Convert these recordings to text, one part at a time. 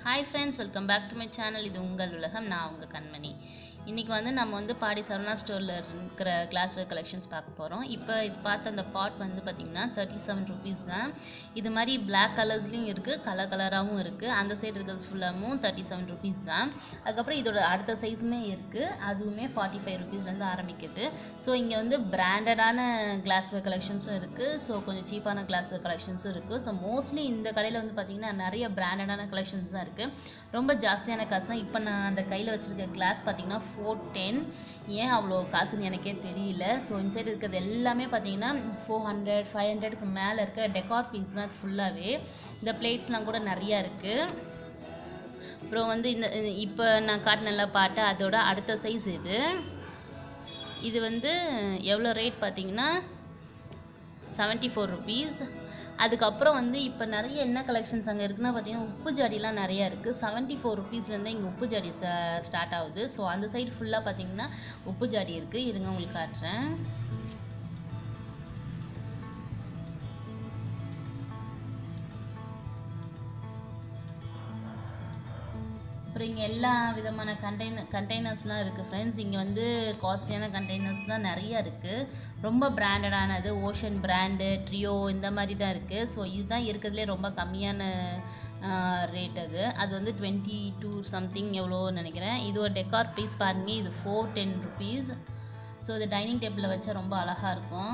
hi friends welcome back to my channel இது உங்கள் உலகம் நான் உங்கள் கண்மணி இன்றைக்கி வந்து நம்ம வந்து பாடி சரவணா ஸ்டோரில் இருக்கிற கிளாஸ்வேர் கலெக்ஷன்ஸ் பார்க்க போகிறோம் இப்போ இது பார்த்த அந்த பாட் வந்து பார்த்திங்கன்னா தேர்ட்டி செவன் ருபீஸ் தான் இது மாதிரி பிளாக் கலர்ஸ்லேயும் இருக்குது கலர் கலராகவும் இருக்குது அந்த சைடு இருக்கிறது ஃபுல்லாகவும் தேர்ட்டி செவன் ருபீஸ் தான் அதுக்கப்புறம் இதோட அடுத்த சைஸுமே இருக்குது அதுவுமே ஃபார்ட்டி ஃபைவ் ருபீஸ்லேருந்து ஆரம்பிக்குது ஸோ இங்கே வந்து பிராண்டடான கிளாஸ்வேர் கலெக்ஷன்ஸும் இருக்குது ஸோ கொஞ்சம் சீப்பான கிளாஸ்வேர் கலெக்ஷன்ஸும் இருக்குது ஸோ மோஸ்ட்லி இந்த கடையில் வந்து பார்த்திங்கன்னா நிறைய பிராண்டடான கலெக்ஷன்ஸ் தான் இருக்குது ரொம்ப ஜாஸ்தியான காசு தான் இப்போ நான் அந்த கையில் வச்சுருக்க கிளாஸ் பார்த்திங்கன்னா ஃபோர் டென் ஏன் அவ்வளோ காசுன்னு எனக்கே தெரியல ஸோ இன்சைட் இருக்கிறது எல்லாமே பார்த்தீங்கன்னா ஃபோர் ஹண்ட்ரட் ஃபைவ் ஹண்ட்ரடுக்கு மேலே இருக்க டெக்கார் பீஸ் தான் ஃபுல்லாகவே இந்த பிளேட்ஸ்லாம் கூட நிறையா இருக்குது அப்புறம் வந்து இந்த இப்போ நான் காட்டினல பாட்டு அதோட அடுத்த சைஸ் இது இது வந்து எவ்வளோ ரேட் பார்த்தீங்கன்னா செவன்ட்டி ஃபோர் ருபீஸ் அதுக்கப்புறம் வந்து இப்போ நிறைய என்ன கலெக்ஷன்ஸ் அங்கே இருக்குன்னா பார்த்தீங்கன்னா உப்பு ஜாடிலாம் நிறையா இருக்குது செவன்ட்டி ஃபோர் ருபீஸ்லேருந்து இங்கே உப்பு ஜாடி ஸ்டார்ட் ஆகுது ஸோ அந்த சைடு ஃபுல்லாக பார்த்தீங்கன்னா உப்பு ஜாடி இருக்குது இருங்க உங்களுக்கு காட்டுறேன் அப்புறம் இங்கே எல்லா விதமான கண்டெய்னர் கண்டெய்னர்ஸ்லாம் இருக்குது ஃப்ரெண்ட்ஸ் இங்கே வந்து காஸ்ட்லியான கண்டெய்னர்ஸ் தான் நிறையா இருக்குது ரொம்ப பிராண்டடானது ஓஷன் பிராண்டு ட்ரியோ இந்த மாதிரி தான் இருக்குது ஸோ இதுதான் இருக்கிறதுலே ரொம்ப கம்மியான ரேட் அது அது வந்து டுவெண்ட்டி டூ சம்திங் எவ்வளோ நினைக்கிறேன் இது ஒரு டெக்கார் ப்ரைஸ் பாருங்க இது ஃபோர் டென் ருபீஸ் ஸோ இது டைனிங் டேபிளில் வச்சா ரொம்ப அழகாக இருக்கும்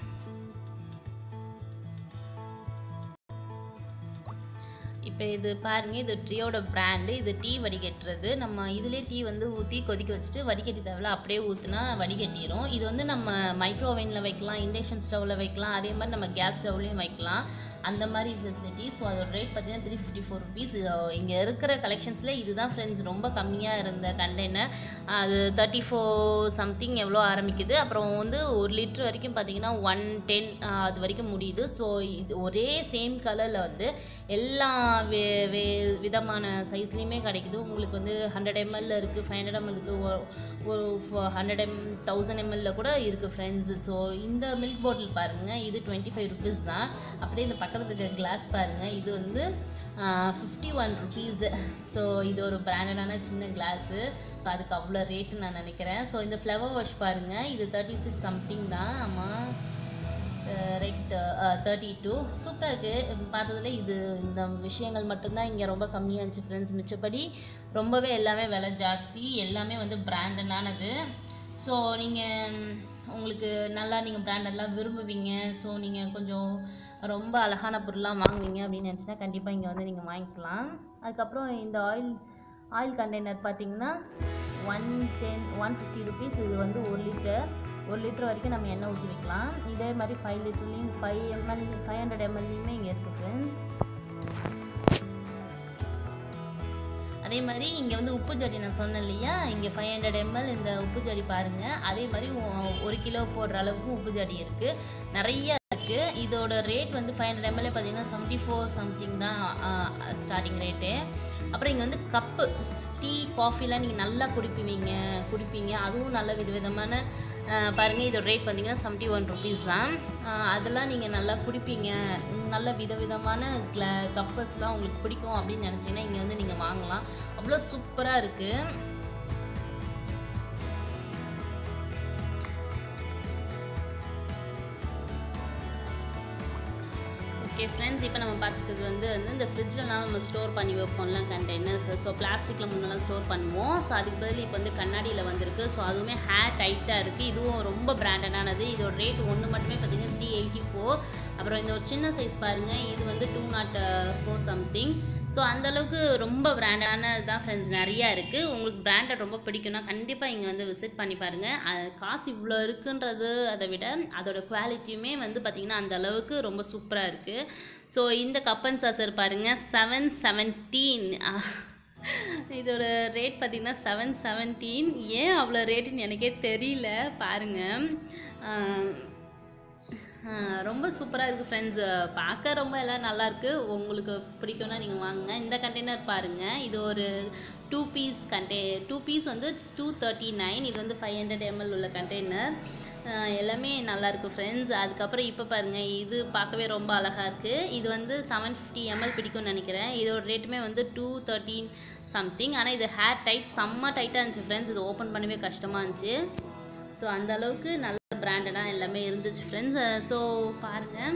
இப்போ இது பாருங்கள் இது டீயோட பிராண்டு இது டீ வடிகட்டுறது நம்ம இதிலே டீ வந்து ஊற்றி கொதிக்க வச்சுட்டு வடிகட்டி தேவையில்ல அப்படியே ஊற்றுனா வடிகட்டிடும் இது வந்து நம்ம மைக்ரோவேனில் வைக்கலாம் இண்டக்ஷன் ஸ்டவ்வில் வைக்கலாம் அதே மாதிரி நம்ம கேஸ் ஸ்டவ்லேயும் வைக்கலாம் அந்த மாதிரி ஃபெசிலிட்டி ஸோ அதோட ரேட் பார்த்தீங்கன்னா த்ரீ ஃபிஃப்டி ஃபோர் ருபீஸ் இங்கே இருக்கிற கலெக்ஷன்ஸில் இதுதான் ஃப்ரெண்ட்ஸ் ரொம்ப கம்மியாக இருந்த கண்டெய்னர் அது தேர்ட்டி ஃபோர் சம்திங் எவ்வளோ ஆரம்பிக்குது அப்புறம் வந்து ஒரு லிட்ரு வரைக்கும் பார்த்தீங்கன்னா ஒன் டென் அது வரைக்கும் முடியுது ஸோ இது ஒரே சேம் கலரில் வந்து எல்லா வே வே விதமான சைஸ்லேயுமே கிடைக்குது உங்களுக்கு வந்து ஹண்ட்ரட் எம்எல்ல இருக்குது ஃபைவ் ஹண்ட்ரட் எம்எல் இருக்குது ஒரு ஹண்ட்ரட் எம் தௌசண்ட் எம்எல்ல கூட இருக்குது ஃப்ரெண்ட்ஸ் ஸோ இந்த மில்க் பாட்டில் பாருங்கள் இது டுவெண்ட்டி ஃபைவ் ருபீஸ் தான் அப்படியே இந்த பக்கத்தில் இருக்க கிளாஸ் பாருங்கள் இது வந்து ஃபிஃப்டி ஒன் ருபீஸு ஸோ இது ஒரு பிராண்டடான சின்ன கிளாஸு ஸோ அதுக்கு அவ்வளோ ரேட்டு நான் நினைக்கிறேன் ஸோ இந்த ஃப்ளவர் வாஷ் பாருங்கள் இது தேர்ட்டி சிக்ஸ் சம்திங் தான் ஆமாம் ரைட் தேர்ட்டி டூ சூப்பராக இருக்குது பார்த்ததுல இது இந்த விஷயங்கள் மட்டும்தான் இங்கே ரொம்ப கம்மியாக இருந்துச்சு ஃப்ரெண்ட்ஸ் மிச்சப்படி ரொம்பவே எல்லாமே விலை ஜாஸ்தி எல்லாமே வந்து பிராண்டடானது ஸோ நீங்கள் உங்களுக்கு நல்லா நீங்கள் பிராண்டட்லாம் விரும்புவீங்க ஸோ நீங்கள் கொஞ்சம் ரொம்ப அழகான பொருள்லாம் வாங்குவீங்க அப்படின்னு நினச்சினா கண்டிப்பாக இங்கே வந்து நீங்கள் வாங்கிக்கலாம் அதுக்கப்புறம் இந்த ஆயில் ஆயில் கண்டெய்னர் பார்த்தீங்கன்னா one ten one fifty rupees இது வந்து ஒரு லிட்டர் ஒரு லிட்டர் வரைக்கும் நம்ம எண்ணெய் ஊற்றி வைக்கலாம் இதே மாதிரி ஃபைவ் லிட்டர்லேயும் ஃபைவ் எம்எல் ஃபைவ் ஹண்ட்ரட் எம்எல்லையுமே இங்கே இருக்குது அதே மாதிரி இங்கே வந்து உப்பு ஜடி நான் சொன்னேன் இல்லையா இங்கே ஃபைவ் ஹண்ட்ரட் எம்எல் இந்த உப்பு ஜடி பாருங்கள் அதே மாதிரி ஒரு கிலோ போடுற அளவுக்கு உப்பு ஜடி இருக்குது நிறைய இருக்குது இதோட ரேட் வந்து ஃபைவ் ஹண்ட்ரட் எம்எல்ஏ பார்த்தீங்கன்னா செவன்ட்டி ஃபோர் சம்திங் தான் ஸ்டார்டிங் ரேட்டு அப்புறம் இங்கே வந்து கப்பு டீ காஃபிலாம் நீங்கள் நல்லா குடிப்பீங்க குடிப்பீங்க அதுவும் நல்ல விதவிதமான பாருங்கள் இதோட ரேட் பார்த்தீங்கன்னா செவன்ட்டி ஒன் ருபீஸ் தான் அதெல்லாம் நீங்கள் நல்லா குடிப்பீங்க நல்ல விதவிதமான கிள கப்பர்ஸ்லாம் உங்களுக்கு பிடிக்கும் அப்படின்னு நினச்சிங்கன்னா இங்கே வந்து நீங்கள் வாங்கலாம் அவ்வளோ சூப்பராக இருக்குது ஓகே ஃப்ரெண்ட்ஸ் இப்போ நம்ம பார்த்துக்கிறது வந்து வந்து இந்த ஃப்ரிட்ஜிலலாம் நம்ம ஸ்டோர் பண்ணி வைப்போம்ல கண்டெய்னர்ஸ் ஸோ பிளாஸ்டிக்கில் முன்னெல்லாம் ஸ்டோர் பண்ணுவோம் ஸோ அதுக்கு பதில் இப்போ வந்து கண்ணாடியில் வந்திருக்கு ஸோ அதுவுமே ஹேர் டைட்டாக இருக்குது இதுவும் ரொம்ப பிராண்டடானது இதோட ரேட் ஒன்று மட்டுமே பார்த்தீங்கன்னா த்ரீ எயிட்டி ஃபோர் அப்புறம் இந்த ஒரு சின்ன சைஸ் பாருங்கள் இது வந்து two nought four something so அந்தளவுக்கு ரொம்ப பிராண்டானது தான் ஃப்ரெண்ட்ஸ் நிறையா இருக்குது உங்களுக்கு பிராண்டட் ரொம்ப பிடிக்கும்னா கண்டிப்பாக இங்கே வந்து விசிட் பண்ணி பாருங்கள் காசு இவ்வளோ இருக்குன்றது அதை விட அதோட குவாலிட்டியுமே வந்து பார்த்திங்கன்னா அந்த அளவுக்கு ரொம்ப சூப்பராக இருக்குது ஸோ இந்த கப்பன் சாசர் பாருங்கள் செவன் செவன்டீன் இதோட ரேட் பார்த்திங்கன்னா செவன் செவன்டீன் ஏன் அவ்வளோ ரேட்டுன்னு எனக்கே தெரியல பாருங்கள் ரொம்ப சூப்பராக இருக்குது ஃப்ரெண்ட்ஸ் பார்க்க ரொம்ப எல்லாம் நல்லாயிருக்கு உங்களுக்கு பிடிக்கும்னா நீங்கள் வாங்குங்க இந்த கண்டெய்னர் பாருங்கள் இது ஒரு டூ பீஸ் கண்டே டூ பீஸ் வந்து டூ தேர்ட்டி நைன் இது வந்து ஃபைவ் ஹண்ட்ரட் எம்எல் உள்ள கண்டெய்னர் அஹ் எல்லாமே நல்லா இருக்கு ஃப்ரெண்ட்ஸ் அதுக்கப்புறம் இப்போ பாருங்க இது பார்க்கவே ரொம்ப அழகா இருக்கு இது வந்து செவன் ஃபிஃப்டி எம்எல் பிடிக்கும்னு நினைக்கிறேன் இதோட ரேட்டுமே வந்து டூ தேர்ட்டீன் சம்திங் ஆனால் இது ஹேர் டைட் செம்ம டைட்டாக இருந்துச்சு ஃப்ரெண்ட்ஸ் இது ஓப்பன் பண்ணவே கஷ்டமாக இருந்துச்சு ஸோ அந்த அளவுக்கு நல்ல பிராண்டடாக எல்லாமே இருந்துச்சு ஃப்ரெண்ட்ஸ் ஸோ பாருங்கள்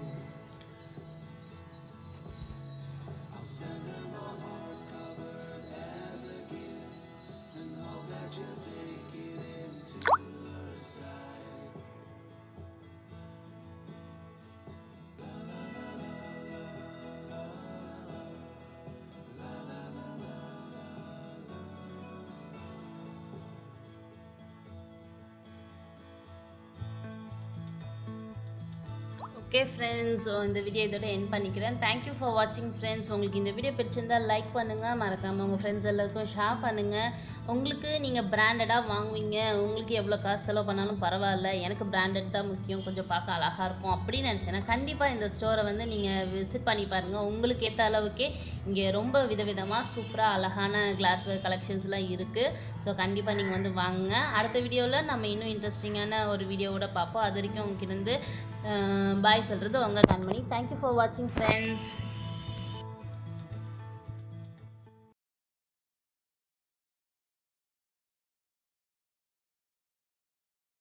ஓகே ஃப்ரெண்ட்ஸ் இந்த வீடியோ இதோட என் பண்ணிக்கிறேன் தேங்க்யூ ஃபார் வாட்சிங் ஃப்ரெண்ட்ஸ் உங்களுக்கு இந்த வீடியோ பிடிச்சிருந்தா லைக் பண்ணுங்கள் மறக்காமல் உங்கள் ஃப்ரெண்ட்ஸ் எல்லாருக்கும் ஷேர் பண்ணுங்கள் உங்களுக்கு நீங்கள் பிராண்டடாக வாங்குவீங்க உங்களுக்கு எவ்வளோ காசு செலவு பண்ணாலும் பரவாயில்ல எனக்கு பிராண்டட் தான் முக்கியம் கொஞ்சம் பார்க்க அழகாக இருக்கும் அப்படின்னு நினச்சேன்னா கண்டிப்பாக இந்த ஸ்டோரை வந்து நீங்கள் விசிட் பண்ணி பாருங்கள் உங்களுக்கு ஏற்ற அளவுக்கே இங்கே ரொம்ப விதவிதமாக சூப்பராக அழகான கிளாஸ்வேர் கலெக்ஷன்ஸ்லாம் இருக்குது ஸோ கண்டிப்பாக நீங்கள் வந்து வாங்குங்க அடுத்த வீடியோவில் நம்ம இன்னும் இன்ட்ரெஸ்டிங்கான ஒரு வீடியோவோட பார்ப்போம் அது வரைக்கும் உங்ககிட்ட இருந்து பாய் சொல்கிறது உங்கள் கண்மணி தேங்க்யூ ஃபார் வாட்சிங் ஃப்ரெண்ட்ஸ்